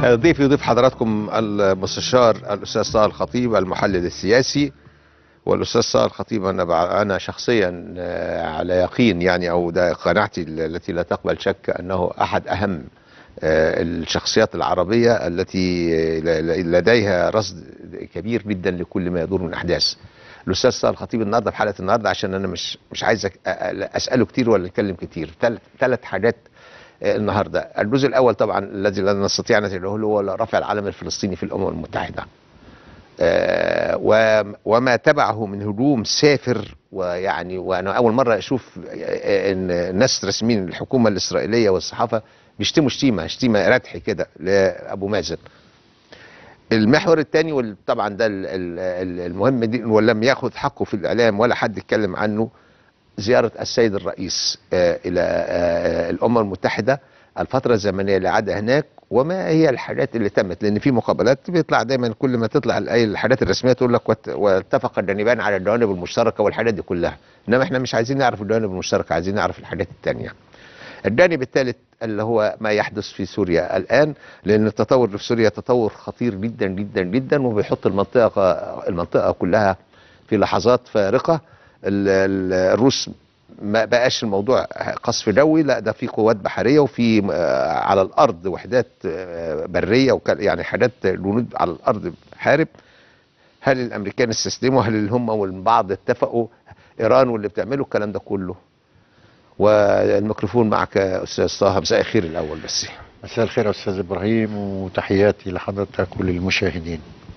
ضيفي ضيف حضراتكم المستشار الاستاذ طه الخطيب المحلل السياسي والاستاذ طه الخطيب انا بع- انا شخصيا آه، على يقين يعني او ده قناعتي التي لا تقبل شك انه احد اهم آه، الشخصيات العربيه التي آه، ل- ل- لديها رصد كبير جدا لكل ما يدور من احداث الاستاذ طه الخطيب النهارده في حلقه النهارده عشان انا مش مش عايز أك- أ- أ- اساله كتير ولا اتكلم كتير ثلاث حاجات آه، النهارده الجزء الاول طبعا الذي لا نستطيع ان نتجاهله هو رفع العلم الفلسطيني في الامم المتحده آه، و- وما تبعه من هجوم سافر ويعني وانا اول مره اشوف آه، ان الناس رسميين الحكومه الاسرائيليه والصحافه بيشتموا شتيمه شتيمه ردح كده لابو مازن المحور الثاني وطبعا ده ال- ال- ال- المهم دي ولم ياخذ حقه في الاعلام ولا حد اتكلم عنه زياره السيد الرئيس آه، الى آه، الامم المتحده الفتره الزمنيه اللي عادها هناك وما هي الحاجات اللي تمت لان في مقابلات بيطلع دايما كل ما تطلع الآية- الحاجات الرسميه تقول لك وات- واتفق الجانبان على الجوانب المشتركه والحاجات دي كلها انما احنا مش عايزين نعرف الجوانب المشتركه عايزين نعرف الحاجات الثانيه الجانب الثالث اللي هو ما يحدث في سوريا الان لان التطور في سوريا تطور خطير جدا جدا جدا وبيحط المنطقه المنطقه كلها في لحظات فارقه ال- ال- الروس ما بقاش الموضوع قصف جوي لا ده في قوات بحريه وفي آه، على الارض وحدات آه، بريه وك- يعني حاجات جنود على الارض حارب هل الامريكان استسلموا هل هم والبعض اتفقوا ايران واللي بتعمله الكلام ده كله والميكروفون معك يا استاذ طه مساء الخير الاول بس مساء الخير يا استاذ ابراهيم وتحياتي لحضرتك وللمشاهدين.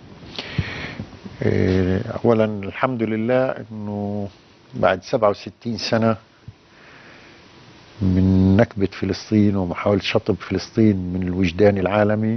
إيه، اولا الحمد لله انه بعد 67 سنه من نكبه فلسطين ومحاوله شطب فلسطين من الوجدان العالمي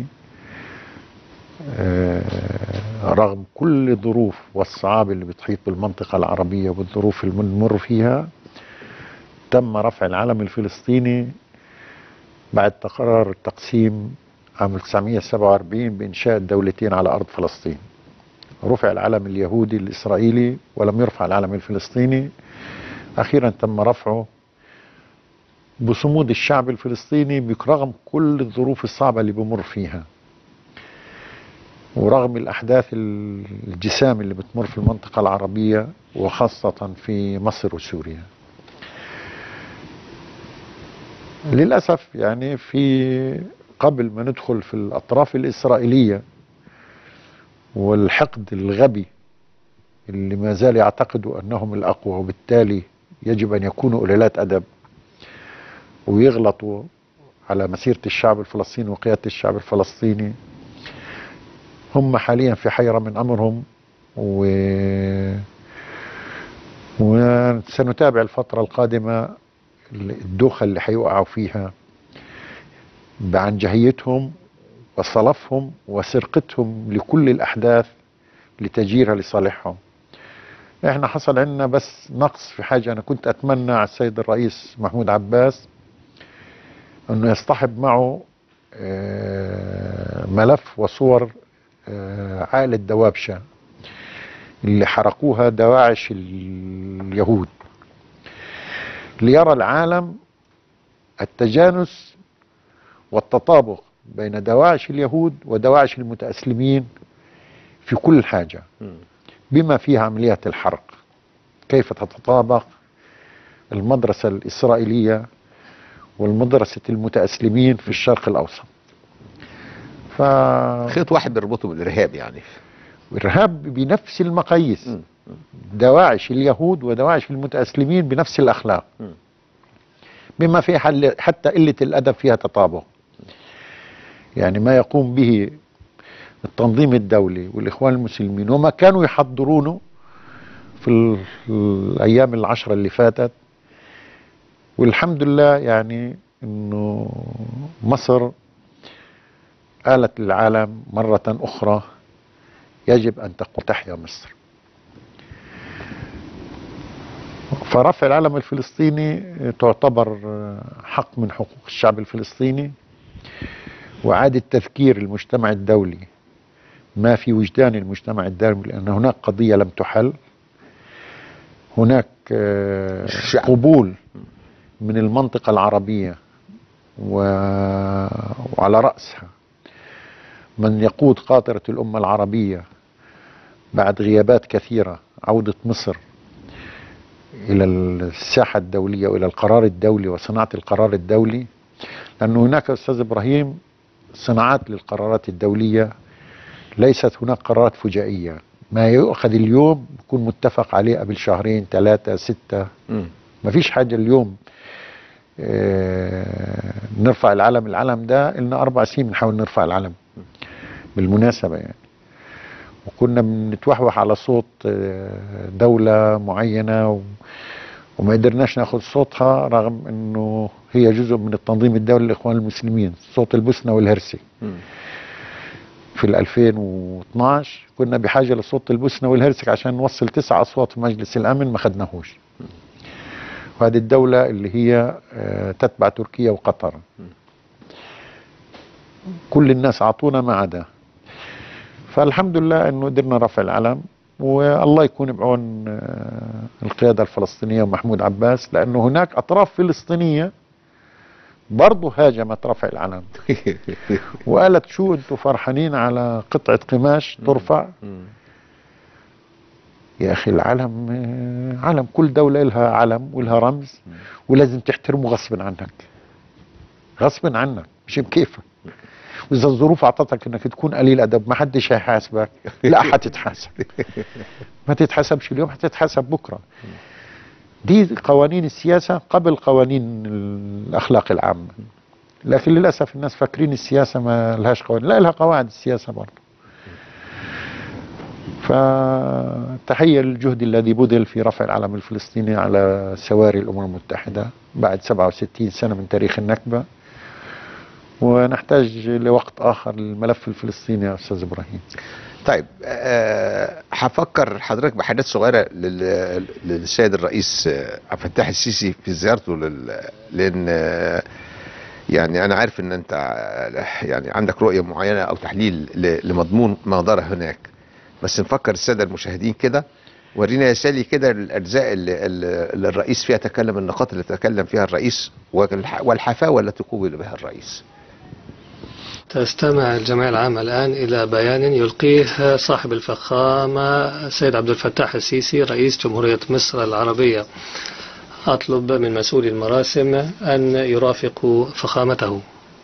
آه، رغم كل الظروف والصعاب اللي بتحيط بالمنطقه العربيه والظروف اللي بنمر فيها تم رفع العلم الفلسطيني بعد تقرر التقسيم عام 1947 بإنشاء الدولتين على أرض فلسطين رفع العلم اليهودي الإسرائيلي ولم يرفع العلم الفلسطيني أخيرا تم رفعه بصمود الشعب الفلسطيني برغم كل الظروف الصعبة اللي بمر فيها ورغم الأحداث الجسام اللي بتمر في المنطقة العربية وخاصة في مصر وسوريا للأسف يعني في قبل ما ندخل في الأطراف الإسرائيلية والحقد الغبي اللي ما زال يعتقدوا أنهم الأقوى وبالتالي يجب أن يكونوا قليلات أدب ويغلطوا على مسيرة الشعب الفلسطيني وقيادة الشعب الفلسطيني هم حاليا في حيرة من أمرهم و وسنتابع الفترة القادمة الدوخة اللي هيوقعوا فيها بعنجهيتهم وصلفهم وسرقتهم لكل الأحداث لتجيرها لصالحهم احنا حصل عندنا بس نقص في حاجة أنا كنت أتمنى على السيد الرئيس محمود عباس أنه يصطحب معه آه، ملف وصور آه، عائلة دوابشة اللي حرقوها دواعش اليهود ليرى العالم التجانس والتطابق بين دواعش اليهود ودواعش المتأسلمين في كل حاجة بما فيها عمليات الحرق كيف تتطابق المدرسة الإسرائيلية والمدرسة المتأسلمين في الشرق الأوسط ف... خيط واحد بيربطه بالارهاب يعني الإرهاب بنفس المقاييس مم. دواعش اليهود ودواعش المتأسلمين بنفس الأخلاق مم. بما فيها حل حتى قلة الأدب فيها تطابق يعني ما يقوم به التنظيم الدولي والإخوان المسلمين وما كانوا يحضرونه في ال- الأيام العشرة اللي فاتت والحمد لله يعني أنه مصر قالت للعالم مرة أخرى يجب أن تقول تحيا مصر فرفع العلم الفلسطيني تعتبر حق من حقوق الشعب الفلسطيني وإعادة تذكير المجتمع الدولي ما في وجدان المجتمع الدولي لأن هناك قضية لم تحل هناك آه، الشعب. قبول من المنطقة العربية و... وعلى رأسها من يقود قاطرة الأمة العربية بعد غيابات كثيرة عودة مصر إلى الساحة الدولية وإلى القرار الدولي وصناعة القرار الدولي لأنه هناك أستاذ إبراهيم صناعات للقرارات الدولية ليست هناك قرارات فجائية ما يؤخذ اليوم يكون متفق عليه قبل شهرين ثلاثة ستة مم. ما فيش حاجة اليوم آه، نرفع العلم العلم ده لنا أربع سنين بنحاول نرفع العلم بالمناسبة يعني وكنا بنتوحوح على صوت آه، دولة معينة و... وما قدرناش ناخد صوتها رغم انه هي جزء من التنظيم الدولي للاخوان المسلمين صوت البوسنه والهرسي مم. في ال 2012 كنا بحاجه لصوت البوسنه والهرسك عشان نوصل تسع اصوات في مجلس الامن ما خدناهوش وهذه الدوله اللي هي آه، تتبع تركيا وقطر كل الناس اعطونا ما عدا فالحمد لله انه قدرنا رفع العلم والله يكون بعون آه، القياده الفلسطينيه ومحمود عباس لانه هناك اطراف فلسطينيه برضه هاجمت رفع العلم وقالت شو انتم فرحانين على قطعه قماش ترفع مم. يا اخي العلم آه، علم كل دوله لها علم ولها رمز ولازم تحترمه غصب عنك غصب عنك مش بكيفك واذا الظروف اعطتك انك تكون قليل ادب ما حدش هيحاسبك لا حتتحاسب ما تتحاسبش اليوم هتتحاسب بكره دي قوانين السياسه قبل قوانين الاخلاق العامه لكن للاسف الناس فاكرين السياسه ما لهاش قوانين لا لها قواعد السياسه برضه فتحية للجهد الذي بذل في رفع العلم الفلسطيني على سواري الأمم المتحدة بعد 67 سنة من تاريخ النكبة ونحتاج لوقت آخر للملف الفلسطيني يا أستاذ إبراهيم طيب آه، هفكر حضرتك بحاجات صغيره لل- للسيد الرئيس آه، عبد الفتاح السيسي في زيارته لل... لان آه، يعني انا عارف ان انت آه، يعني عندك رؤيه معينه او تحليل ل- لمضمون ما دار هناك بس نفكر الساده المشاهدين كده ورينا يا سالي كده الاجزاء اللي, اللي الرئيس فيها تكلم النقاط اللي تكلم فيها الرئيس والح- والحفاوه التي قوبل بها الرئيس تستمع الجمعية العامة الآن إلى بيان يلقيه صاحب الفخامة السيد عبد الفتاح السيسي رئيس جمهورية مصر العربية أطلب من مسؤولي المراسم أن يرافقوا فخامته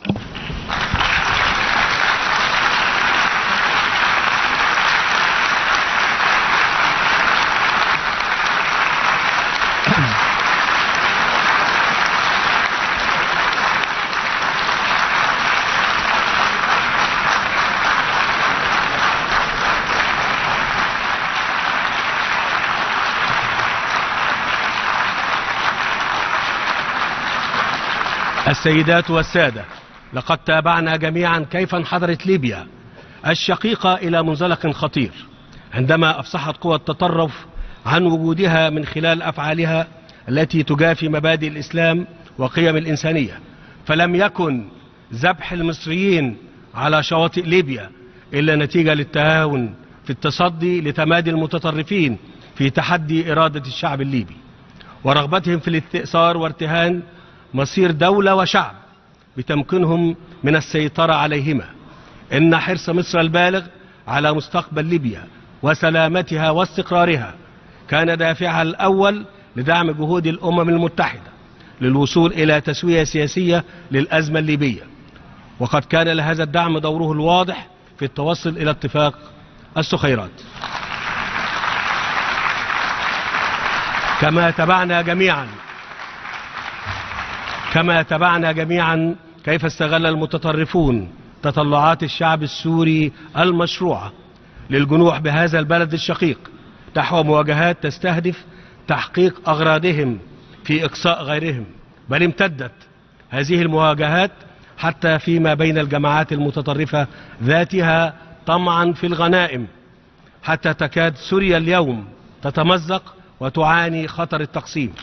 السيدات والسادة لقد تابعنا جميعا كيف انحدرت ليبيا الشقيقة إلى منزلق خطير عندما أفصحت قوى التطرف عن وجودها من خلال أفعالها التي تجافي مبادئ الإسلام وقيم الإنسانية فلم يكن ذبح المصريين على شواطئ ليبيا إلا نتيجة للتهاون في التصدي لتمادي المتطرفين في تحدي إرادة الشعب الليبي ورغبتهم في الاستئثار وارتهان مصير دولة وشعب بتمكنهم من السيطرة عليهما إن حرص مصر البالغ على مستقبل ليبيا وسلامتها واستقرارها كان دافعها الأول لدعم جهود الأمم المتحدة للوصول إلى تسوية سياسية للأزمة الليبية وقد كان لهذا الدعم دوره الواضح في التوصل إلى اتفاق السخيرات كما تبعنا جميعا كما تبعنا جميعا كيف استغل المتطرفون تطلعات الشعب السوري المشروعة للجنوح بهذا البلد الشقيق نحو مواجهات تستهدف تحقيق أغراضهم في إقصاء غيرهم بل امتدت هذه المواجهات حتى فيما بين الجماعات المتطرفة ذاتها طمعا في الغنائم حتى تكاد سوريا اليوم تتمزق وتعاني خطر التقسيم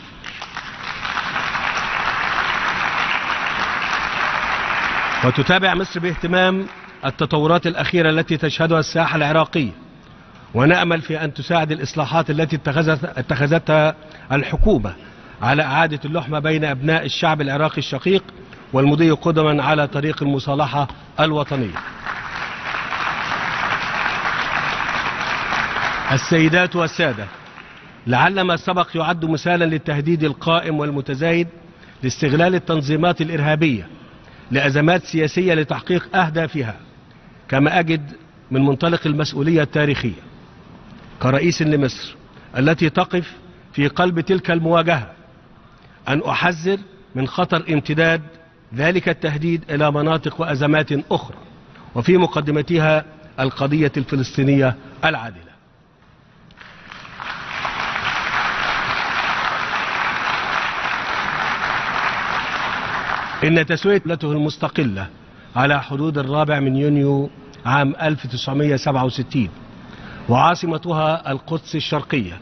وتتابع مصر باهتمام التطورات الأخيرة التي تشهدها الساحة العراقية ونأمل في أن تساعد الإصلاحات التي اتخذت اتخذتها الحكومة على إعادة اللحمة بين أبناء الشعب العراقي الشقيق والمضي قدما على طريق المصالحة الوطنية السيدات والسادة لعل ما سبق يعد مثالا للتهديد القائم والمتزايد لاستغلال التنظيمات الإرهابية لأزمات سياسية لتحقيق أهدافها كما أجد من منطلق المسؤولية التاريخية كرئيس لمصر التي تقف في قلب تلك المواجهة أن أحذر من خطر امتداد ذلك التهديد إلى مناطق وأزمات أخرى وفي مقدمتها القضية الفلسطينية العادلة إن تسوية دولته المستقلة على حدود الرابع من يونيو عام 1967 وعاصمتها القدس الشرقية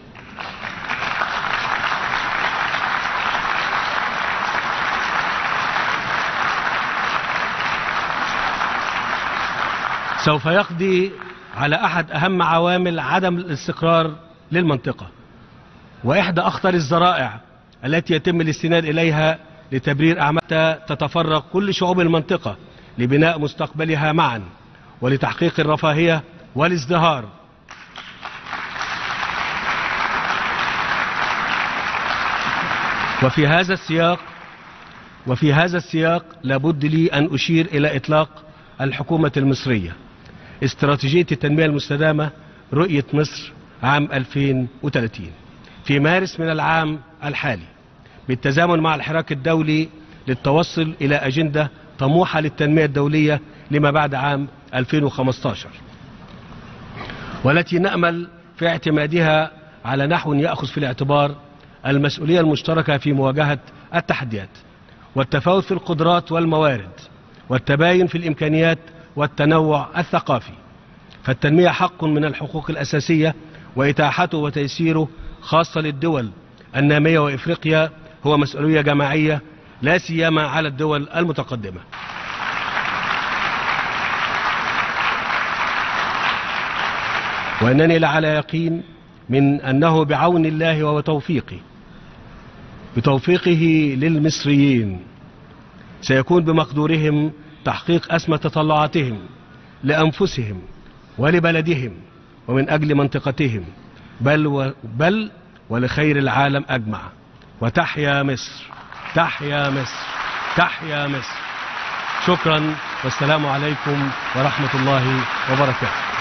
سوف يقضي على أحد أهم عوامل عدم الاستقرار للمنطقة وإحدى أخطر الذرائع التي يتم الاستناد إليها لتبرير أعمال تتفرغ كل شعوب المنطقة لبناء مستقبلها معا ولتحقيق الرفاهية والازدهار وفي هذا السياق وفي هذا السياق لابد لي أن أشير إلى إطلاق الحكومة المصرية استراتيجية التنمية المستدامة رؤية مصر عام 2030 في مارس من العام الحالي بالتزامن مع الحراك الدولي للتوصل إلى أجندة طموحة للتنمية الدولية لما بعد عام 2015 والتي نأمل في اعتمادها على نحو يأخذ في الاعتبار المسؤولية المشتركة في مواجهة التحديات والتفاوت في القدرات والموارد والتباين في الإمكانيات والتنوع الثقافي فالتنمية حق من الحقوق الأساسية وإتاحته وتيسيره خاصة للدول النامية وإفريقيا هو مسؤولية جماعية لا سيما على الدول المتقدمة وأنني لعلى يقين من أنه بعون الله وتوفيقه بتوفيقه للمصريين سيكون بمقدورهم تحقيق أسمى تطلعاتهم لأنفسهم ولبلدهم ومن أجل منطقتهم بل, و بل ولخير العالم أجمع وتحيا مصر تحيا مصر تحيا مصر شكرا والسلام عليكم ورحمة الله وبركاته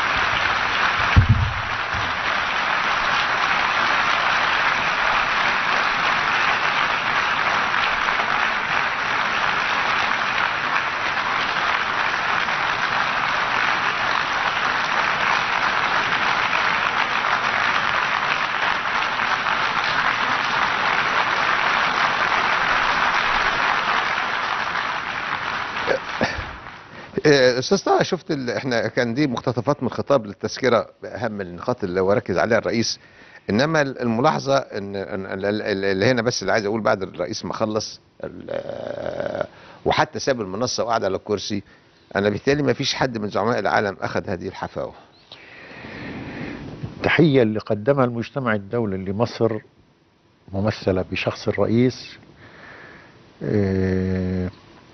آه، استاذ طه شفت ال... احنا كان دي مقتطفات من خطاب للتذكره باهم النقاط اللي هو ركز عليها الرئيس انما الملاحظه ان إن ال- ال- اللي هنا بس اللي عايز اقول بعد الرئيس ما خلص ال- آه، وحتى ساب المنصه وقعد على الكرسي انا بالتالي ما فيش حد من زعماء العالم اخذ هذه الحفاوه التحية اللي قدمها المجتمع الدولي لمصر ممثلة بشخص الرئيس آه،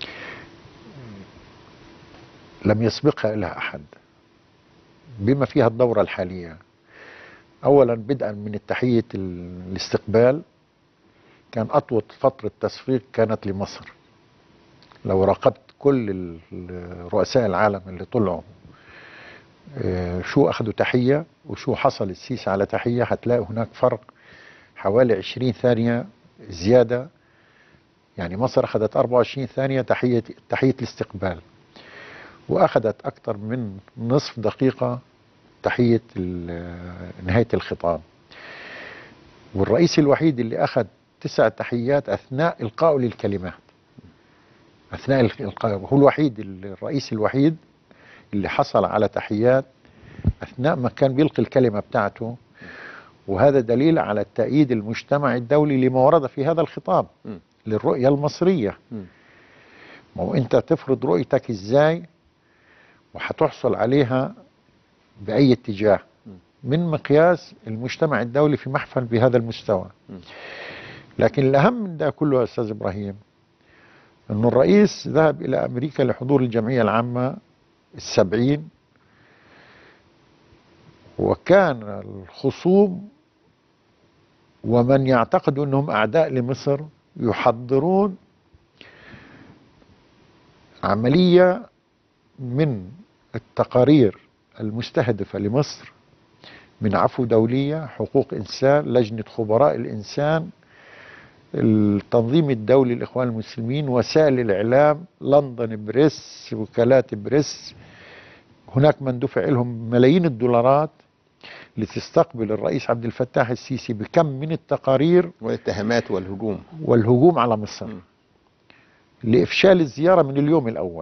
لم يسبقها إلها أحد بما فيها الدورة الحالية أولا بدءا من التحية ال- الاستقبال كان أطول فترة تصفيق كانت لمصر لو راقبت كل ال- ال- رؤساء العالم اللي طلعوا آه، شو أخذوا تحية وشو حصل السيسي على تحية هتلاقي هناك فرق حوالي 20 ثانية زيادة يعني مصر أخذت 24 ثانية تحية تحية الاستقبال وأخذت أكثر من نصف دقيقة تحية ال- نهاية الخطاب والرئيس الوحيد اللي أخذ تسع تحيات أثناء إلقائه للكلمات أثناء إلقائه هو الوحيد الرئيس الوحيد اللي حصل على تحيات أثناء ما كان بيلقي الكلمة بتاعته وهذا دليل على التأييد المجتمع الدولي لما ورد في هذا الخطاب م. للرؤية المصرية م. ما هو أنت تفرض رؤيتك إزاي وهتحصل عليها بأي اتجاه من مقياس المجتمع الدولي في محفل بهذا المستوى لكن الأهم من ده كله يا أستاذ إبراهيم أن الرئيس ذهب إلى أمريكا لحضور الجمعية العامة السبعين وكان الخصوم ومن يعتقد انهم اعداء لمصر يحضرون عمليه من التقارير المستهدفه لمصر من عفو دوليه حقوق انسان لجنه خبراء الانسان التنظيم الدولي للاخوان المسلمين وسائل الاعلام لندن بريس وكالات بريس هناك من دفع لهم ملايين الدولارات لتستقبل الرئيس عبد الفتاح السيسي بكم من التقارير والاتهامات والهجوم والهجوم على مصر م. لإفشال الزيارة من اليوم الأول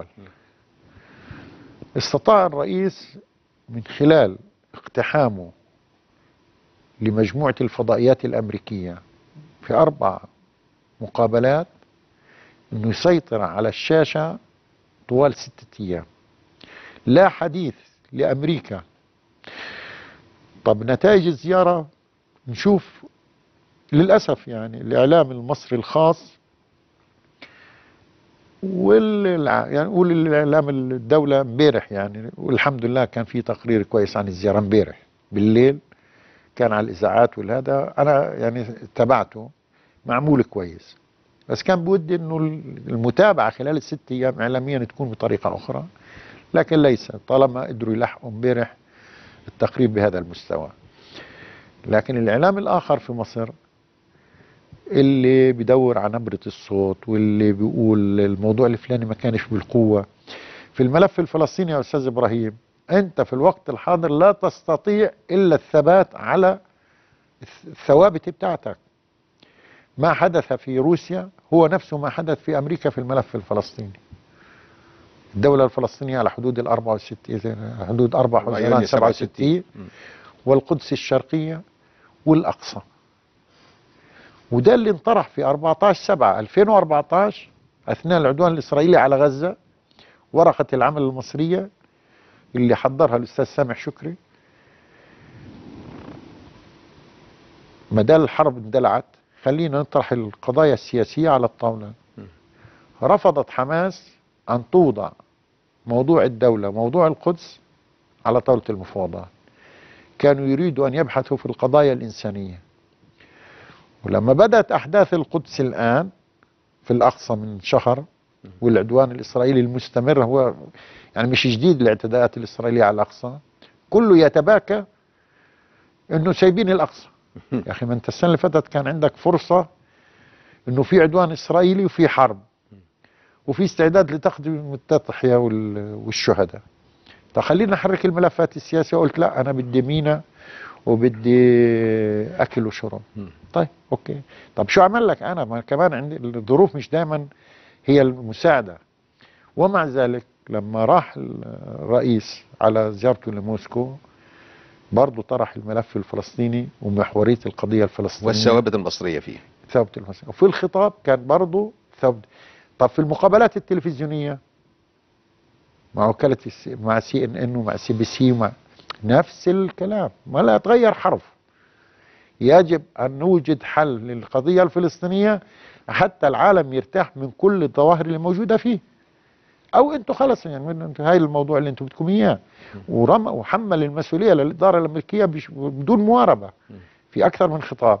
استطاع الرئيس من خلال اقتحامه لمجموعة الفضائيات الأمريكية في أربع مقابلات أنه يسيطر على الشاشة طوال ستة أيام لا حديث لأمريكا طب نتائج الزيارة نشوف للأسف يعني الإعلام المصري الخاص وال يعني نقول الإعلام الدولة امبارح يعني والحمد لله كان في تقرير كويس عن الزيارة امبارح بالليل كان على الإذاعات والهذا أنا يعني تابعته معمول كويس بس كان بودي انه المتابعه خلال الست ايام اعلاميا تكون بطريقه اخرى لكن ليس طالما قدروا يلحقوا امبارح التقريب بهذا المستوى لكن الاعلام الاخر في مصر اللي بيدور على نبرة الصوت واللي بيقول الموضوع الفلاني ما كانش بالقوة في الملف الفلسطيني يا أستاذ إبراهيم أنت في الوقت الحاضر لا تستطيع إلا الثبات على الثوابت بتاعتك ما حدث في روسيا هو نفسه ما حدث في أمريكا في الملف الفلسطيني الدولة الفلسطينية على حدود ال 64 حدود 4 حزيران 67 والقدس الشرقية والأقصى وده اللي انطرح في 14 7 2014 أثناء العدوان الإسرائيلي على غزة ورقة العمل المصرية اللي حضرها الأستاذ سامح شكري ما دام الحرب اندلعت خلينا نطرح القضايا السياسية على الطاولة رفضت حماس أن توضع موضوع الدولة موضوع القدس على طاولة المفاوضات كانوا يريدوا أن يبحثوا في القضايا الإنسانية ولما بدأت أحداث القدس الآن في الأقصى من شهر والعدوان الإسرائيلي المستمر هو يعني مش جديد الاعتداءات الإسرائيلية على الأقصى كله يتباكى انه سايبين الاقصى يا اخي ما انت السنه اللي فاتت كان عندك فرصه انه في عدوان اسرائيلي وفي حرب وفي استعداد لتقديم التضحيه وال- والشهداء طب خلينا نحرك الملفات السياسيه قلت لا انا بدي مينا وبدي اكل وشرب طيب اوكي طب شو اعمل لك انا ما كمان عندي الظروف مش دائما هي المساعده ومع ذلك لما راح الرئيس على زيارته لموسكو برضه طرح الملف الفلسطيني ومحوريه القضيه الفلسطينيه والثوابت المصرية فيه ثابت الفلسطيني وفي الخطاب كان برضه ثابت طب في المقابلات التلفزيونيه مع وكاله السي... مع سي ان ان ومع سي بي سي ومع نفس الكلام ما لا يتغير حرف يجب ان نوجد حل للقضيه الفلسطينيه حتى العالم يرتاح من كل الظواهر اللي موجوده فيه او انتوا خلص يعني من انتوا هاي الموضوع اللي انتوا بدكم اياه ورمى وحمل المسؤوليه للاداره الامريكيه بش- بدون مواربه في اكثر من خطاب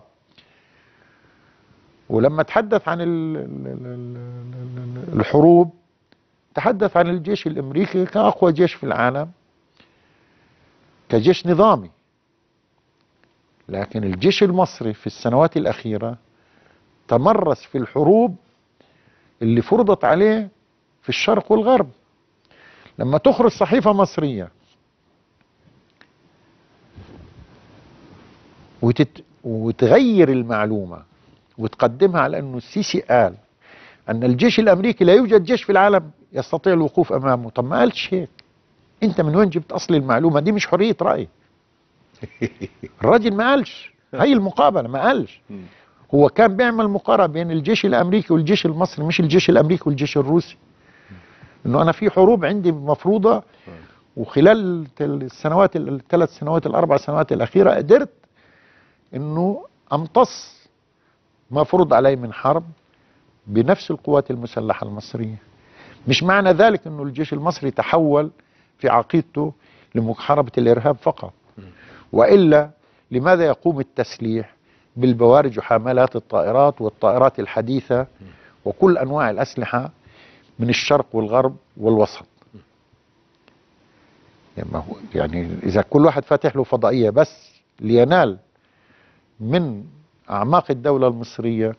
ولما تحدث عن ال- ال- ال- ال- الحروب تحدث عن الجيش الامريكي كاقوى جيش في العالم كجيش نظامي لكن الجيش المصري في السنوات الاخيره تمرس في الحروب اللي فرضت عليه في الشرق والغرب لما تخرج صحيفه مصريه وتت... وتغير المعلومه وتقدمها على انه السيسي قال ان الجيش الامريكي لا يوجد جيش في العالم يستطيع الوقوف امامه طب ما قالش هيك انت من وين جبت اصل المعلومه دي مش حريه راي الراجل ما قالش هي المقابله ما قالش هو كان بيعمل مقارنه بين الجيش الامريكي والجيش المصري مش الجيش الامريكي والجيش الروسي انه انا في حروب عندي مفروضه وخلال السنوات الثلاث سنوات الاربع سنوات الاخيره قدرت انه امتص ما فرض علي من حرب بنفس القوات المسلحه المصريه مش معنى ذلك انه الجيش المصري تحول في عقيدته لمحاربه الارهاب فقط والا لماذا يقوم التسليح بالبوارج وحاملات الطائرات والطائرات الحديثه وكل انواع الاسلحه من الشرق والغرب والوسط يعني ما هو- يعني اذا كل واحد فاتح له فضائيه بس لينال من اعماق الدوله المصريه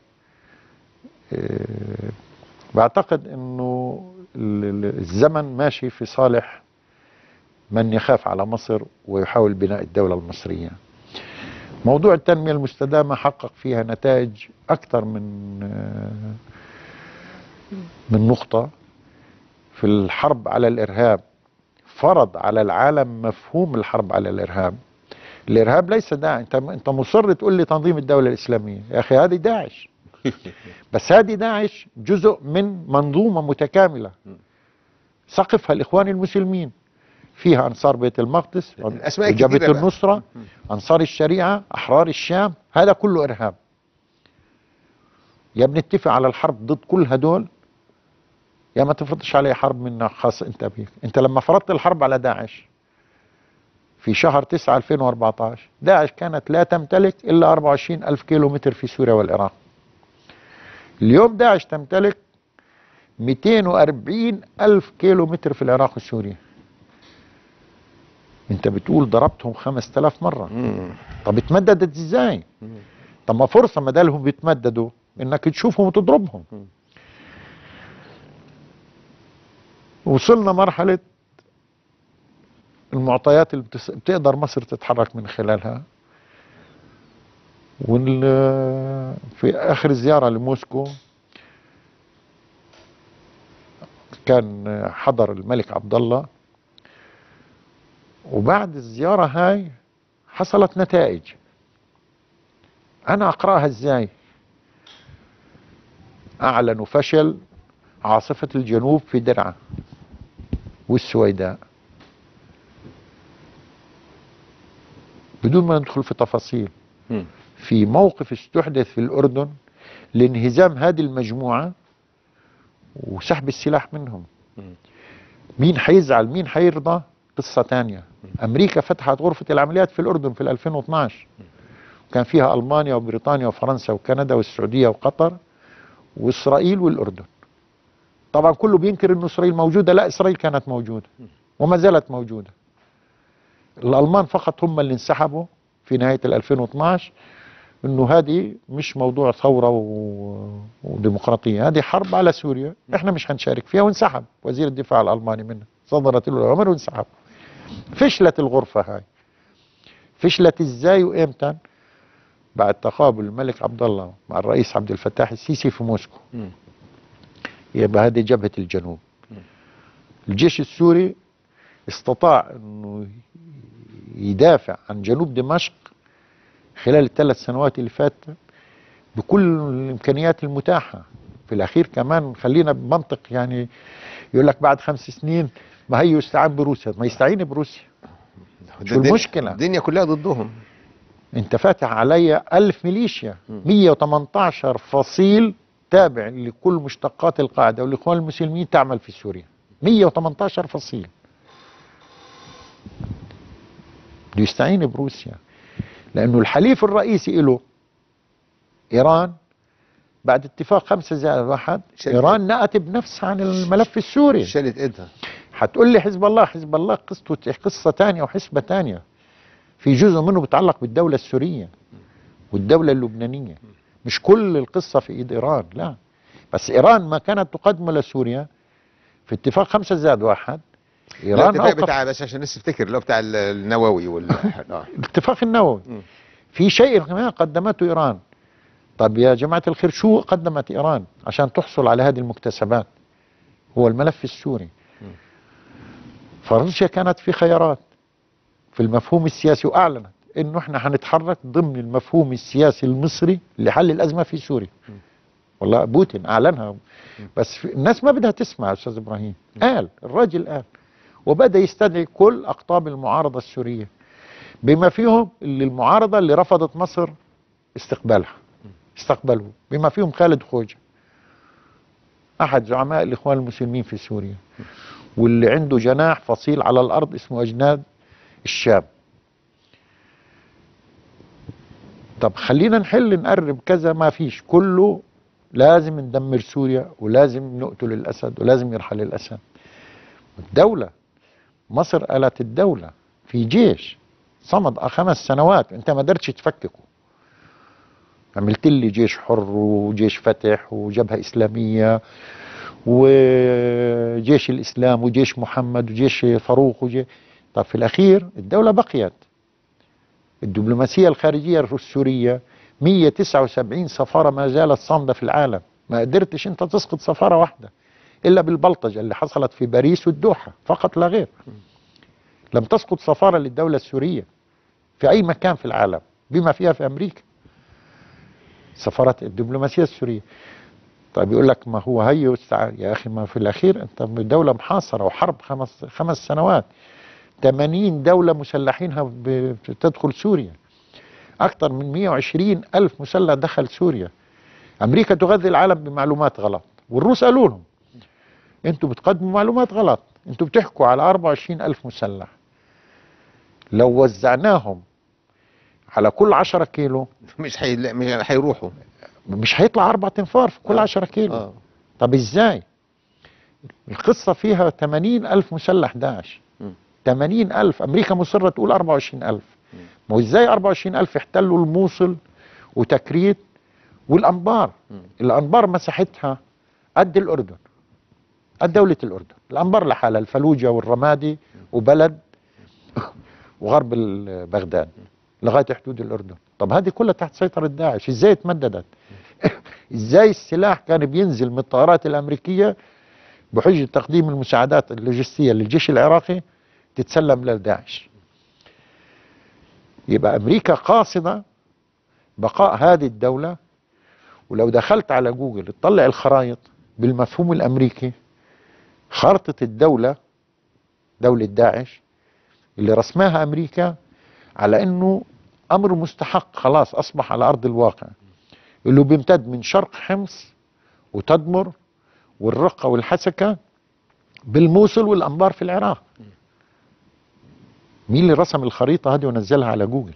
آه، بعتقد انه ال- ال- الزمن ماشي في صالح من يخاف على مصر ويحاول بناء الدوله المصريه موضوع التنميه المستدامه حقق فيها نتائج اكثر من آه، من نقطه في الحرب على الارهاب فرض على العالم مفهوم الحرب على الارهاب الارهاب ليس داعش انت انت مصر تقول لي تنظيم الدوله الاسلاميه يا اخي هذه داعش بس هذه داعش جزء من منظومه متكامله سقفها الاخوان المسلمين فيها انصار بيت المقدس الأسماء جبهه الكتيرة بقى. النصره انصار الشريعه احرار الشام هذا كله ارهاب يا بنتفق على الحرب ضد كل هدول يا ما تفرضش عليه حرب من خاص انت بيك انت لما فرضت الحرب على داعش في شهر 9 2014 داعش كانت لا تمتلك الا 24 الف كيلو متر في سوريا والعراق اليوم داعش تمتلك 240 الف كيلو متر في العراق وسوريا انت بتقول ضربتهم 5000 مره مم. طب اتمددت ازاي طب ما فرصه ما دالهم بيتمددوا انك تشوفهم وتضربهم وصلنا مرحله المعطيات اللي بتس- بتقدر مصر تتحرك من خلالها وال في اخر زياره لموسكو كان حضر الملك عبد الله وبعد الزياره هاي حصلت نتائج انا اقراها ازاي اعلنوا فشل عاصفه الجنوب في درعا والسويداء بدون ما ندخل في تفاصيل مم. في موقف استحدث في الأردن لانهزام هذه المجموعة وسحب السلاح منهم مم. مين حيزعل مين حيرضى قصة تانية أمريكا فتحت غرفة العمليات في الأردن في 2012 كان فيها ألمانيا وبريطانيا وفرنسا وكندا والسعودية وقطر وإسرائيل والأردن طبعا كله بينكر أن إسرائيل موجودة لا إسرائيل كانت موجودة وما زالت موجودة الألمان فقط هم اللي انسحبوا في نهاية ال 2012 انه هذه مش موضوع ثورة و... وديمقراطية هذه حرب على سوريا احنا مش هنشارك فيها وانسحب وزير الدفاع الألماني منها صدرت له الأوامر وانسحب فشلت الغرفة هاي فشلت ازاي وامتى بعد تقابل الملك عبد الله مع الرئيس عبد الفتاح السيسي في موسكو مم. يبقى هذه جبهة الجنوب الجيش السوري استطاع انه يدافع عن جنوب دمشق خلال الثلاث سنوات اللي فاتت بكل الامكانيات المتاحه في الاخير كمان خلينا بمنطق يعني يقول لك بعد خمس سنين ما هي يستعان بروسيا ما يستعين بروسيا شو الدنيا- المشكلة؟ الدنيا كلها ضدهم انت فاتح عليا ألف ميليشيا 118 فصيل تابع لكل مشتقات القاعدة والإخوان المسلمين تعمل في سوريا 118 فصيل بده يستعين بروسيا لأنه الحليف الرئيسي له إيران بعد اتفاق خمسة زائد واحد شد. إيران نأت بنفسها عن الملف السوري شالت ايدها هتقول لي حزب الله حزب الله قصته قصة تانية وحسبة تانية في جزء منه بيتعلق بالدولة السورية والدولة اللبنانية مش كل القصة في ايد ايران لا بس ايران ما كانت تقدم لسوريا في اتفاق خمسة زائد واحد ايران الاتفاق أوقف بتاع بس عشان الناس تفتكر اللي هو بتاع ال- النووي وال آه. الاتفاق النووي مم. في شيء كمان قدمته ايران طب يا جماعة الخير شو قدمت ايران عشان تحصل على هذه المكتسبات هو الملف السوري فروسيا كانت في خيارات في المفهوم السياسي واعلنت انه احنا هنتحرك ضمن المفهوم السياسي المصري لحل الازمه في سوريا والله بوتين اعلنها بس في الناس ما بدها تسمع يا استاذ ابراهيم قال الراجل قال وبدا يستدعي كل اقطاب المعارضه السوريه بما فيهم اللي المعارضه اللي رفضت مصر استقبالها استقبلوه بما فيهم خالد خوجه احد زعماء الاخوان المسلمين في سوريا واللي عنده جناح فصيل على الارض اسمه اجناد الشام طب خلينا نحل نقرب كذا ما فيش كله لازم ندمر سوريا ولازم نقتل الاسد ولازم يرحل الاسد الدوله مصر قالت الدوله في جيش صمد خمس سنوات انت ما قدرتش تفككه عملت لي جيش حر وجيش فتح وجبهه اسلاميه وجيش الاسلام وجيش محمد وجيش فاروق وجيش طب في الاخير الدوله بقيت الدبلوماسيه الخارجيه السوريه 179 سفاره ما زالت صامده في العالم ما قدرتش انت تسقط سفاره واحده الا بالبلطجه اللي حصلت في باريس والدوحه فقط لا غير لم تسقط سفاره للدوله السوريه في اي مكان في العالم بما فيها في امريكا سفارات الدبلوماسيه السوريه طيب يقول لك ما هو هي واستع... يا اخي ما في الاخير انت دوله محاصره وحرب خمس خمس سنوات 80 دوله مسلحينها ب- بتدخل سوريا اكثر من 120 الف مسلح دخل سوريا امريكا تغذي العالم بمعلومات غلط والروس قالوا لهم انتوا بتقدموا معلومات غلط انتوا بتحكوا على 24 الف مسلح لو وزعناهم على كل 10 كيلو مش حي... مش هيروحوا مش هيطلع اربع تنفار في كل آه. 10 كيلو اه طب ازاي القصة فيها 80 ألف مسلح داعش مم. 80 ألف أمريكا مصرة تقول 24 ألف ما هو ازاي 24 ألف احتلوا الموصل وتكريت والأنبار مم. الأنبار مساحتها قد الأردن قد دولة الأردن الأنبار لحالها الفلوجة والرمادي وبلد وغرب ال- بغداد لغاية حدود الأردن طب هذه كلها تحت سيطرة داعش ازاي اتمددت ازاي السلاح كان بينزل من الطائرات الامريكيه بحجه تقديم المساعدات اللوجستيه للجيش العراقي تتسلم لداعش يبقى امريكا قاصده بقاء هذه الدوله ولو دخلت على جوجل تطلع الخرائط بالمفهوم الامريكي خارطه الدوله دوله داعش اللي رسماها امريكا على انه امر مستحق خلاص اصبح على ارض الواقع اللي بيمتد من شرق حمص وتدمر والرقة والحسكة بالموصل والأنبار في العراق مين اللي رسم الخريطة هذه ونزلها على جوجل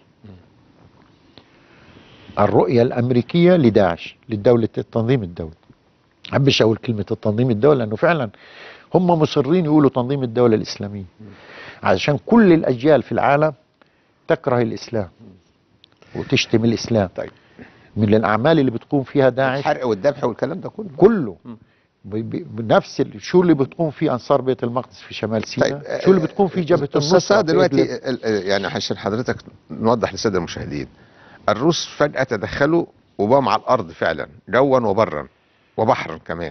الرؤية الأمريكية لداعش للدولة التنظيم الدولي حبش أقول كلمة التنظيم الدولي لأنه فعلا هم مصرين يقولوا تنظيم الدولة الإسلامية عشان كل الأجيال في العالم تكره الإسلام وتشتم الإسلام طيب من الأعمال اللي بتقوم فيها داعش الحرق والذبح والكلام ده كله كله مم. ب- ب- بنفس ال- شو اللي بتقوم فيه انصار بيت المقدس في شمال سيناء طيب شو اللي بتقوم فيه جبهه استاذ النصره سعد في دلوقتي إدلب؟ ال- ال- يعني عشان حضرتك نوضح للساده المشاهدين الروس فجاه تدخلوا وبقوا على الارض فعلا جوا وبرا وبحرا كمان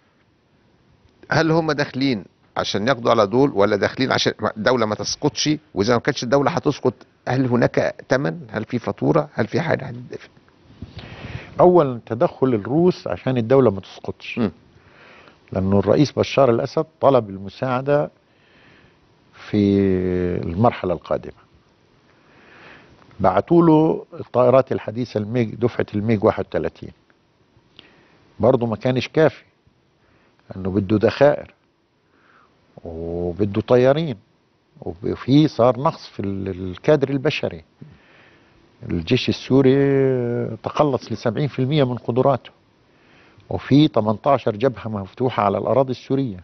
هل هم داخلين عشان يقضوا على دول ولا داخلين عشان الدوله ما تسقطش واذا ما كانتش الدوله هتسقط هل هناك ثمن هل في فاتوره هل في حاجه هتدفع اولا تدخل الروس عشان الدوله ما تسقطش مم. لانه الرئيس بشار الاسد طلب المساعده في المرحله القادمه بعتوا له الطائرات الحديثه الميج دفعه الميج 31 برضه ما كانش كافي انه بده ذخائر وبده طيارين وفي صار نقص في ال- الكادر البشري الجيش السوري تقلص ل 70% من قدراته وفي 18 جبهة مفتوحة على الأراضي السورية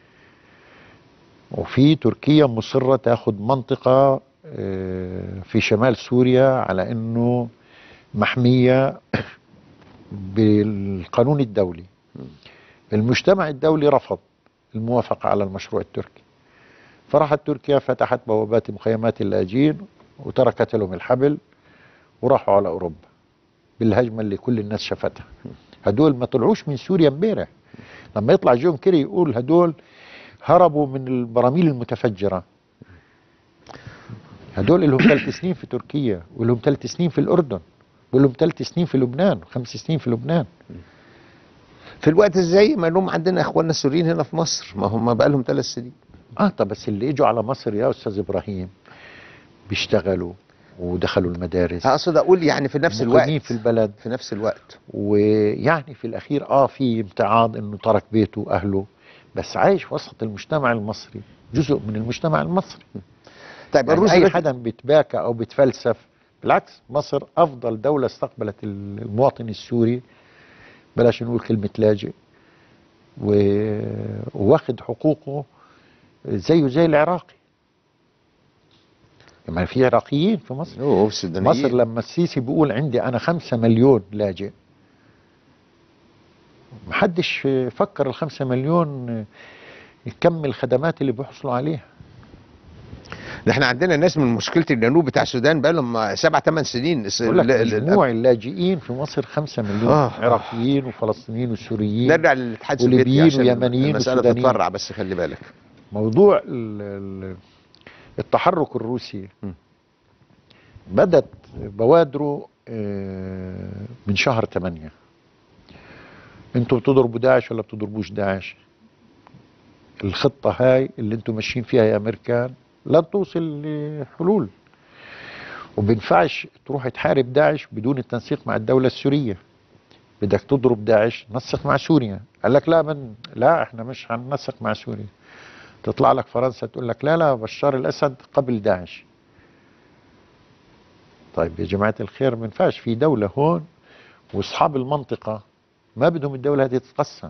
وفي تركيا مصرة تاخذ منطقة آه، في شمال سوريا على أنه محمية بالقانون الدولي المجتمع الدولي رفض الموافقة على المشروع التركي فراحت تركيا فتحت بوابات مخيمات اللاجئين وتركت لهم الحبل وراحوا على اوروبا بالهجمه اللي كل الناس شافتها هدول ما طلعوش من سوريا امبارح لما يطلع جون كيري يقول هدول هربوا من البراميل المتفجره هدول لهم ثلاث سنين في تركيا ولهم ثلاث سنين في الاردن ولهم ثلاث سنين في لبنان وخمس سنين في لبنان في الوقت زي ما لهم عندنا اخواننا السوريين هنا في مصر ما هم بقى لهم ثلاث سنين اه طب بس اللي اجوا على مصر يا استاذ ابراهيم بيشتغلوا ودخلوا المدارس اقصد اقول يعني في نفس مقيمين الوقت في البلد في نفس الوقت ويعني في الاخير اه في امتعاض انه ترك بيته واهله بس عايش وسط المجتمع المصري جزء من المجتمع المصري طيب يعني الروس اي دلوقتي- حدا بيتباكى او بيتفلسف بالعكس مصر افضل دوله استقبلت المواطن السوري بلاش نقول كلمه لاجئ و- وواخد حقوقه زيه زي العراقي ما في عراقيين في مصر أوه، السودانيين. مصر لما السيسي بيقول عندي انا خمسة مليون لاجئ محدش فكر الخمسة مليون يكمل الخدمات اللي بيحصلوا عليها ده احنا عندنا ناس من مشكله الجنوب بتاع السودان بقى لهم سبع ثمان سنين الس- بقول لك ال- ال- مجموع اللاجئين في مصر خمسة مليون آه. عراقيين وفلسطينيين وسوريين نرجع للاتحاد السوفيتي وليبيين عشان ويمنيين المساله وسودانيين. تتفرع بس خلي بالك موضوع ال- ال- التحرك الروسي م. بدت بوادره آه، من شهر 8 انتوا بتضربوا داعش ولا بتضربوش داعش الخطة هاي اللي انتوا ماشيين فيها يا امريكان لن توصل لحلول وبينفعش تروح تحارب داعش بدون التنسيق مع الدولة السورية بدك تضرب داعش نسق مع سوريا قال لك لا من لا احنا مش هننسق مع سوريا تطلع لك فرنسا تقول لك لا لا بشار الاسد قبل داعش طيب يا جماعه الخير ما ينفعش في دوله هون واصحاب المنطقه ما بدهم الدوله هذه تتقسم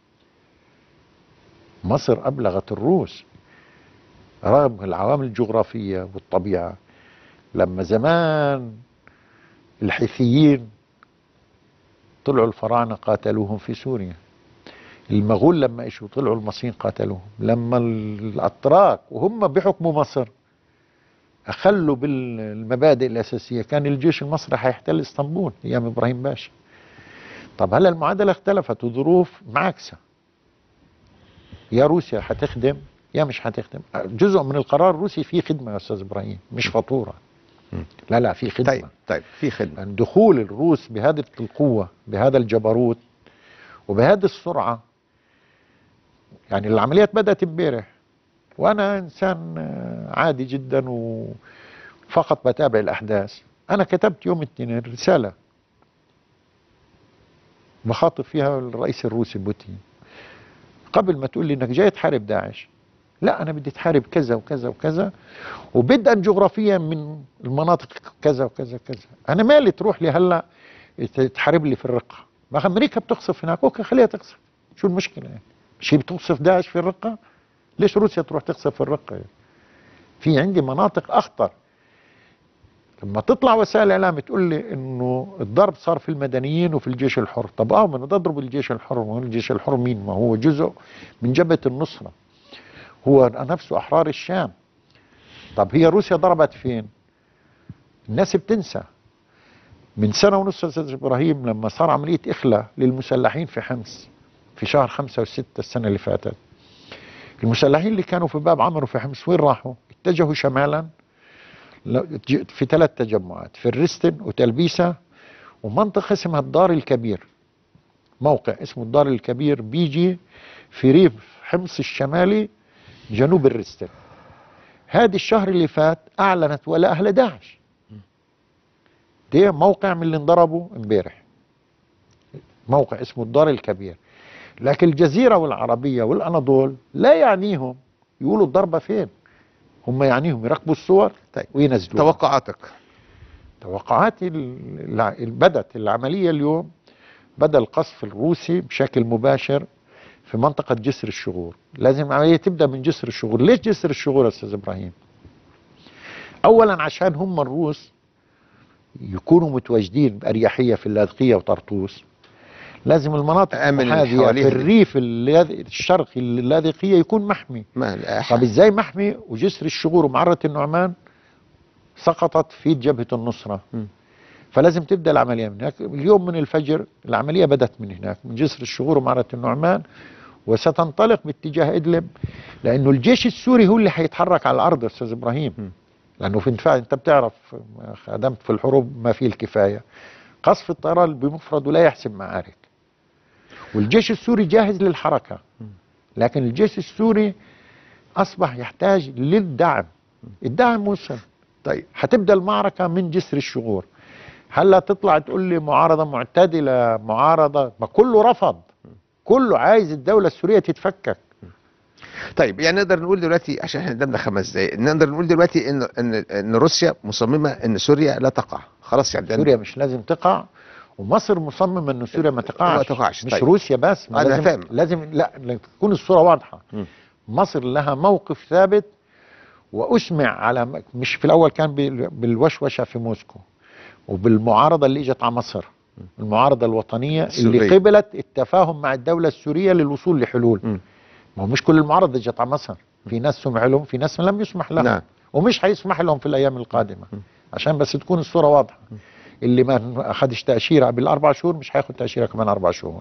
مصر ابلغت الروس رغم العوامل الجغرافيه والطبيعه لما زمان الحيثيين طلعوا الفراعنه قاتلوهم في سوريا المغول لما اجوا طلعوا المصريين قاتلوهم لما الاتراك وهم بحكموا مصر اخلوا بالمبادئ الاساسيه كان الجيش المصري حيحتل اسطنبول ايام ابراهيم باشا طب هلا المعادله اختلفت وظروف معاكسه يا روسيا حتخدم يا مش حتخدم جزء من القرار الروسي فيه خدمه يا استاذ ابراهيم مش فاتوره لا لا في خدمه طيب طيب في خدمه أن دخول الروس بهذه القوة بهذا الجبروت وبهذه السرعة يعني العمليات بدأت امبارح وأنا إنسان آه، عادي جدا وفقط بتابع الأحداث أنا كتبت يوم الاثنين رسالة بخاطب فيها الرئيس الروسي بوتين قبل ما تقول لي انك جاي تحارب داعش لا انا بدي تحارب كذا وكذا وكذا وبدءا جغرافيا من المناطق كذا وكذا وكذا انا مالي تروح لي هلا تحارب لي في الرقه ما امريكا بتقصف هناك اوكي خليها تقصف شو المشكله يعني مش هي بتقصف داعش في الرقه ليش روسيا تروح تقصف في الرقه يعني؟ في عندي مناطق اخطر لما تطلع وسائل الاعلام تقول لي انه الضرب صار في المدنيين وفي الجيش الحر طب اه من تضرب الجيش الحر ما هو الجيش الحر مين ما هو جزء من جبهه النصره هو نفسه احرار الشام طب هي روسيا ضربت فين الناس بتنسى من سنة ونص يا أستاذ إبراهيم لما صار عملية إخلاء للمسلحين في حمص في شهر خمسة وستة السنة اللي فاتت المسلحين اللي كانوا في باب عمرو في حمص وين راحوا اتجهوا شمالا ل- في ثلاث تجمعات في الرستن وتلبيسة ومنطقة اسمها الدار الكبير موقع اسمه الدار الكبير بيجي في ريف حمص الشمالي جنوب الرستن هذه الشهر اللي فات اعلنت ولا اهل داعش ده موقع من اللي انضربوا امبارح موقع اسمه الدار الكبير لكن الجزيرة والعربية والأناضول لا يعنيهم يقولوا الضربة فين هم يعنيهم يراقبوا الصور طيب. وينزلوا توقعاتك توقعاتي ال- الع- بدت العملية اليوم بدأ القصف الروسي بشكل مباشر في منطقة جسر الشغور لازم العملية تبدأ من جسر الشغور ليش جسر الشغور يا أستاذ إبراهيم أولا عشان هم الروس يكونوا متواجدين بأريحية في اللاذقية وطرطوس لازم المناطق آمن المحاذية حواليها في الريف اللاذ- الشرقي اللاذقية يكون محمي ما طب ازاي محمي وجسر الشغور ومعرة النعمان سقطت في جبهة النصرة م. فلازم تبدأ العملية من هناك اليوم من الفجر العملية بدأت من هناك من جسر الشغور ومعرة النعمان وستنطلق باتجاه إدلب لأنه الجيش السوري هو اللي هيتحرك على الأرض يا أستاذ إبراهيم م. لأنه في انفع أنت بتعرف خدمت في الحروب ما فيه الكفاية قصف الطيران بمفرده لا يحسم معارك والجيش السوري جاهز للحركة لكن الجيش السوري أصبح يحتاج للدعم الدعم وصل طيب هتبدا المعركه من جسر الشغور هلا تطلع تقول لي معارضه معتدله معارضه ما كله رفض كله عايز الدوله السوريه تتفكك طيب يعني نقدر نقول دلوقتي عشان احنا قدامنا خمس دقايق نقدر نقول دلوقتي ان ان ان روسيا مصممه ان سوريا لا تقع خلاص يعني ده- سوريا مش لازم تقع ومصر مصممه ان سوريا ما تقعش ما تقعش، مش طيب. روسيا بس ما أنا لازم فاهم. لازم لا لازم تكون الصوره واضحه مم. مصر لها موقف ثابت واسمع على مش في الاول كان بال- بالوشوشه في موسكو وبالمعارضه اللي اجت على مصر المعارضه الوطنيه اللي السورية. قبلت التفاهم مع الدوله السوريه للوصول لحلول مم. ما هو مش كل المعارضه اجت على مصر في ناس سمح لهم في ناس لم يسمح لهم نعم. ومش هيسمح لهم في الايام القادمه عشان بس تكون الصوره واضحه اللي ما اخذش تاشيره بالاربع شهور مش هياخد تاشيره كمان اربع شهور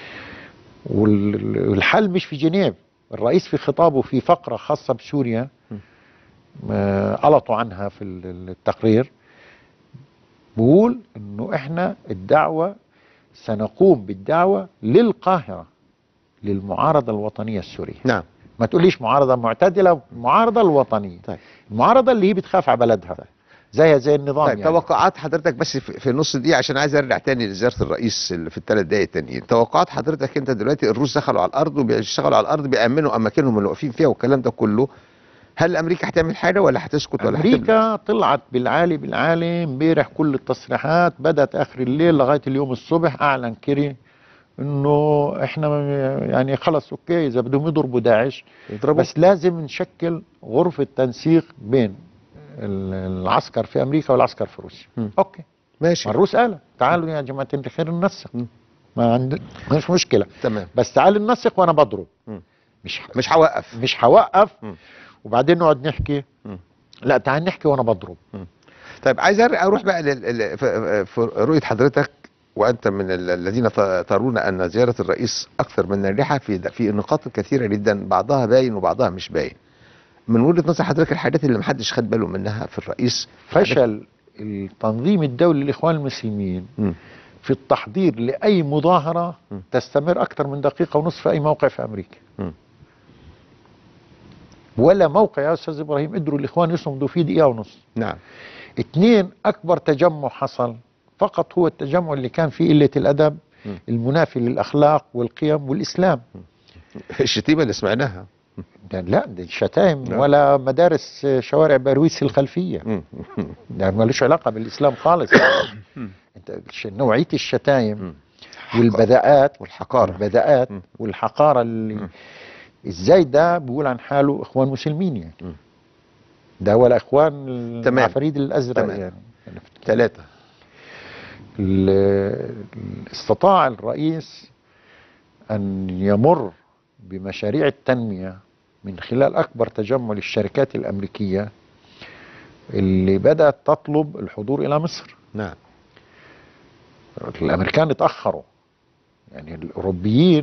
وال- والحل مش في جنيف الرئيس في خطابه في فقره خاصه بسوريا ما قلطوا عنها في ال- التقرير بيقول انه احنا الدعوه سنقوم بالدعوه للقاهره للمعارضه الوطنيه السوريه نعم ما تقوليش معارضه معتدله المعارضه الوطنيه طيب. المعارضه اللي هي بتخاف على بلدها زيها زي النظام طيب يعني. توقعات حضرتك بس في في نص دقيقه عشان عايز ارجع تاني لزياره الرئيس اللي في الثلاث دقائق التانيين توقعات حضرتك انت دلوقتي الروس دخلوا على الارض وبيشتغلوا على الارض بيامنوا اماكنهم اللي واقفين فيها والكلام ده كله هل امريكا هتعمل حاجه ولا هتسكت ولا هتبلغ؟ امريكا طلعت بالعالي بالعالي امبارح كل التصريحات بدات اخر الليل لغايه اليوم الصبح اعلن كيري انه احنا يعني خلص اوكي اذا بدهم يضربوا داعش يضربوا بس لازم نشكل غرفه تنسيق بين ال- العسكر في امريكا والعسكر في روسيا مم. اوكي ماشي ما الروس قالوا تعالوا يا جماعه الخير ننسق مم. ما عندنا مش مشكله تمام بس تعال ننسق وانا بضرب مم. مش مش هوقف مش هوقف مم. وبعدين نقعد نحكي مم. لا تعال نحكي وانا بضرب طيب عايز أر- اروح بقى لل- ال- في في رؤيه حضرتك وانت من ال- الذين ت- ترون ان زياره الرئيس اكثر من ناجحه في في نقاط كثيره جدا بعضها باين وبعضها مش باين من وجهه نظر حضرتك الحاجات اللي محدش خد باله منها في الرئيس فشل التنظيم الدولي للاخوان المسلمين مم. في التحضير لاي مظاهره م. تستمر اكثر من دقيقه ونصف في اي موقع في امريكا مم. ولا موقع يا استاذ ابراهيم قدروا الاخوان يصمدوا فيه دقيقه ونص نعم اثنين اكبر تجمع حصل فقط هو التجمع اللي كان فيه قله الادب م. المنافي للاخلاق والقيم والاسلام الشتيمه اللي سمعناها يعني لا دي شتائم لا. ولا مدارس شوارع بارويس الخلفيه مم. يعني ملوش علاقه بالاسلام خالص انت الش- نوعيه الشتايم مم. والبذاءات والحقاره البذاءات مم. والحقاره اللي ازاي ده بيقول عن حاله اخوان مسلمين يعني مم. ده ولا اخوان تمام. العفاريد الازرق تمام. يعني يعني ثلاثه ال- ال- استطاع الرئيس أن يمر بمشاريع التنمية من خلال أكبر تجمع للشركات الأمريكية اللي بدأت تطلب الحضور إلى مصر نعم الأمريكان اتأخروا يعني الأوروبيين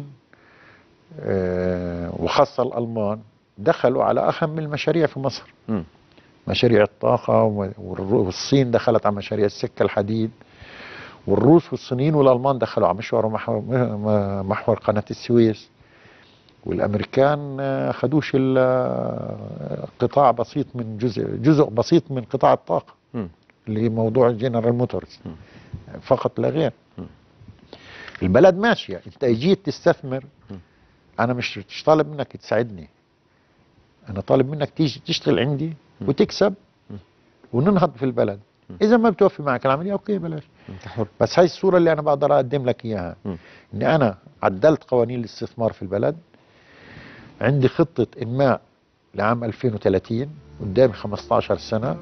آه، وخاصة الألمان دخلوا على أهم المشاريع في مصر مم. مشاريع الطاقة و- والر- والصين دخلت على مشاريع السكة الحديد والروس والصينيين والألمان دخلوا على مشوار محور, م- محور قناة السويس والأمريكان آه، خدوش إلا قطاع بسيط من جزء جزء بسيط من قطاع الطاقة مم. اللي هي موضوع جنرال موتورز فقط لا غير البلد ماشية انت جيت تستثمر انا مش مش طالب منك تساعدني انا طالب منك تيجي تشتغل عندي وتكسب وننهض في البلد اذا ما بتوفي معك العمليه اوكي بلاش انت حر بس هاي الصوره اللي انا بقدر اقدم لك اياها م. اني انا عدلت قوانين الاستثمار في البلد عندي خطه انماء لعام 2030 قدامي 15 سنه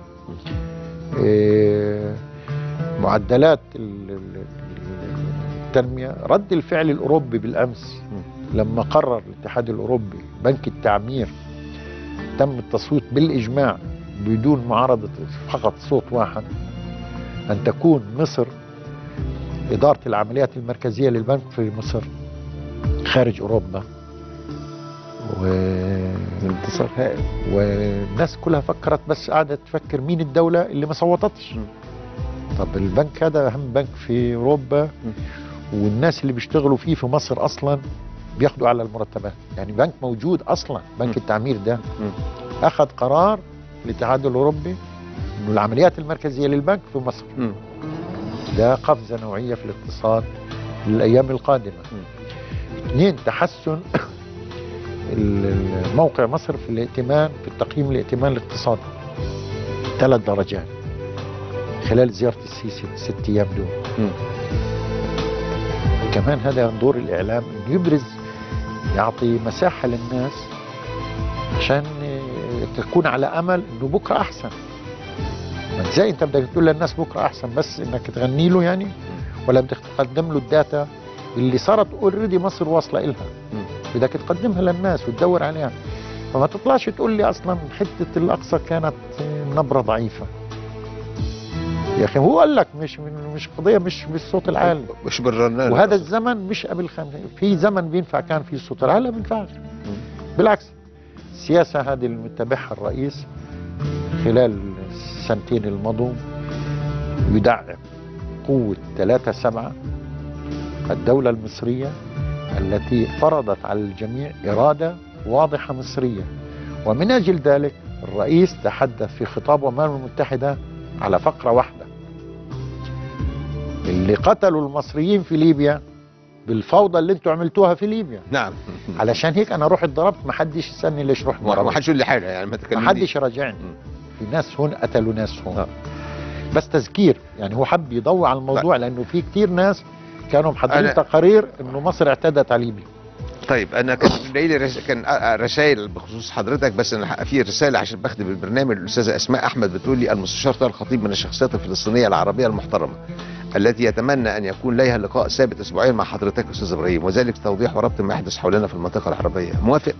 إيه معدلات ال- ال- ال- التنميه رد الفعل الاوروبي بالامس لما قرر الاتحاد الاوروبي بنك التعمير تم التصويت بالاجماع بدون معارضه فقط صوت واحد ان تكون مصر اداره العمليات المركزيه للبنك في مصر خارج اوروبا و... انتصار هائل والناس كلها فكرت بس قاعده تفكر مين الدوله اللي ما صوتتش طب البنك هذا اهم بنك في اوروبا والناس اللي بيشتغلوا فيه في مصر اصلا بياخدوا اعلى المرتبات يعني بنك موجود اصلا بنك م. التعمير ده م. اخذ قرار الاتحاد الاوروبي انه العمليات المركزيه للبنك في مصر مم. ده قفزه نوعيه في الاقتصاد للايام القادمه اثنين تحسن ال- ال- موقع مصر في الائتمان في التقييم الائتمان الاقتصادي ثلاث درجات خلال زيارة السيسي الست أيام دول مم. كمان هذا دور الإعلام إنه يبرز يعطي مساحة للناس عشان آه، تكون على أمل إنه بكرة أحسن ما ازاي انت بدك تقول للناس بكره احسن بس انك تغني له يعني ولا بدك تقدم له الداتا اللي صارت اوريدي مصر واصله إلها مم. بدك تقدمها للناس وتدور عليها فما تطلعش تقول لي اصلا حته الاقصى كانت نبره ضعيفه يا اخي هو قال لك مش مش قضيه مش بالصوت العالي مش بالرنان وهذا الزمن مش قبل خم... في زمن بينفع كان في الصوت العالي لا بينفعش بالعكس السياسه هذه اللي متبعها الرئيس خلال السنتين المضوا يدعم قوة ثلاثة سبعة الدولة المصرية التي فرضت على الجميع إرادة واضحة مصرية ومن أجل ذلك الرئيس تحدث في خطابه أمام الأمم المتحدة على فقرة واحدة اللي قتلوا المصريين في ليبيا بالفوضى اللي انتوا عملتوها في ليبيا نعم علشان هيك انا رحت ضربت ما حدش يسالني ليش رحت ما ضربت ما حدش يقول لي حاجه يعني ما ما تكلمنيش حدش يراجعني مم. في ناس هون قتلوا ناس هون آه. بس تذكير يعني هو حب يضوي على الموضوع لانه في كتير ناس كانوا محضرين أنا- تقارير انه مصر اعتدت على ليبيا طيب انا كان جاي لي رس... كان رسائل بخصوص حضرتك بس انا في رساله عشان بخدم البرنامج الاستاذه اسماء احمد بتقول لي المستشار طارق الخطيب من الشخصيات الفلسطينيه العربيه المحترمه التي يتمنى ان يكون لها لقاء ثابت اسبوعيا مع حضرتك استاذ ابراهيم وذلك توضيح وربط ما يحدث حولنا في المنطقه العربيه موافق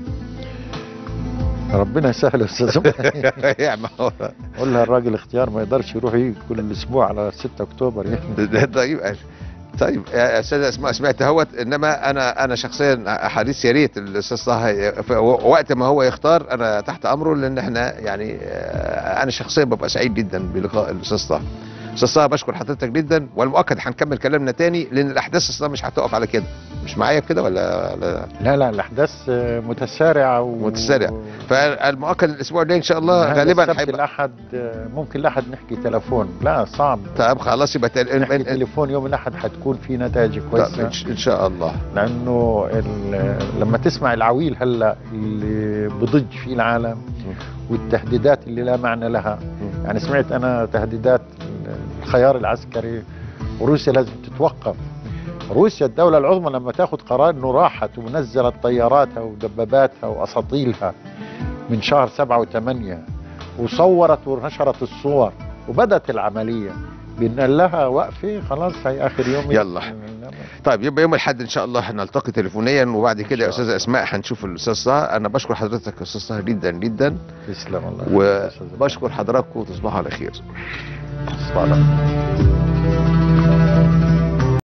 ربنا يسهل يا استاذ يعني ما هو قول لها الراجل اختيار ما يقدرش يروح يجي كل اسبوع على 6 اكتوبر يعني ده- طيب طيب يا استاذه اسماء سمعت اهوت انما انا انا شخصيا حديث يا ريت الاستاذ طه ي- ف- وقت ما هو يختار انا تحت امره لان احنا يعني آه، انا شخصيا ببقى سعيد جدا بلقاء الاستاذ طه استاذ طه بشكر حضرتك جدا والمؤكد هنكمل كلامنا تاني لان الاحداث اصلا مش هتقف على كده مش معايا كده ولا, ولا لا لا الاحداث آه، متسارعه و... متسارع. فالمؤكد الاسبوع الجاي ان شاء الله هذا غالبا السبت هيبقى الاحد آه، ممكن الاحد نحكي تلفون لا صعب طب خلاص يبقى تل... نحكي إن- إن- تليفون يوم الاحد حتكون في نتائج طب كويسه إن ش- ان شاء الله لانه ال- لما تسمع العويل هلا اللي بضج فيه العالم والتهديدات اللي لا معنى لها يعني سمعت انا تهديدات الخيار العسكري وروسيا لازم تتوقف روسيا الدولة العظمى لما تاخذ قرار انه راحت ونزلت طياراتها ودباباتها واساطيلها من شهر سبعة وثمانية وصورت ونشرت الصور وبدت العملية بان لها وقفة خلاص هي اخر يوم يلا. طيب يبقى يوم الاحد ان شاء الله هنلتقي تليفونيا وبعد كده يا شاء استاذه اسماء هنشوف الاستاذ طه انا بشكر حضرتك يا استاذ طه جدا جدا تسلم الله وبشكر حضراتكم وتصبحوا على خير تصبح على خير.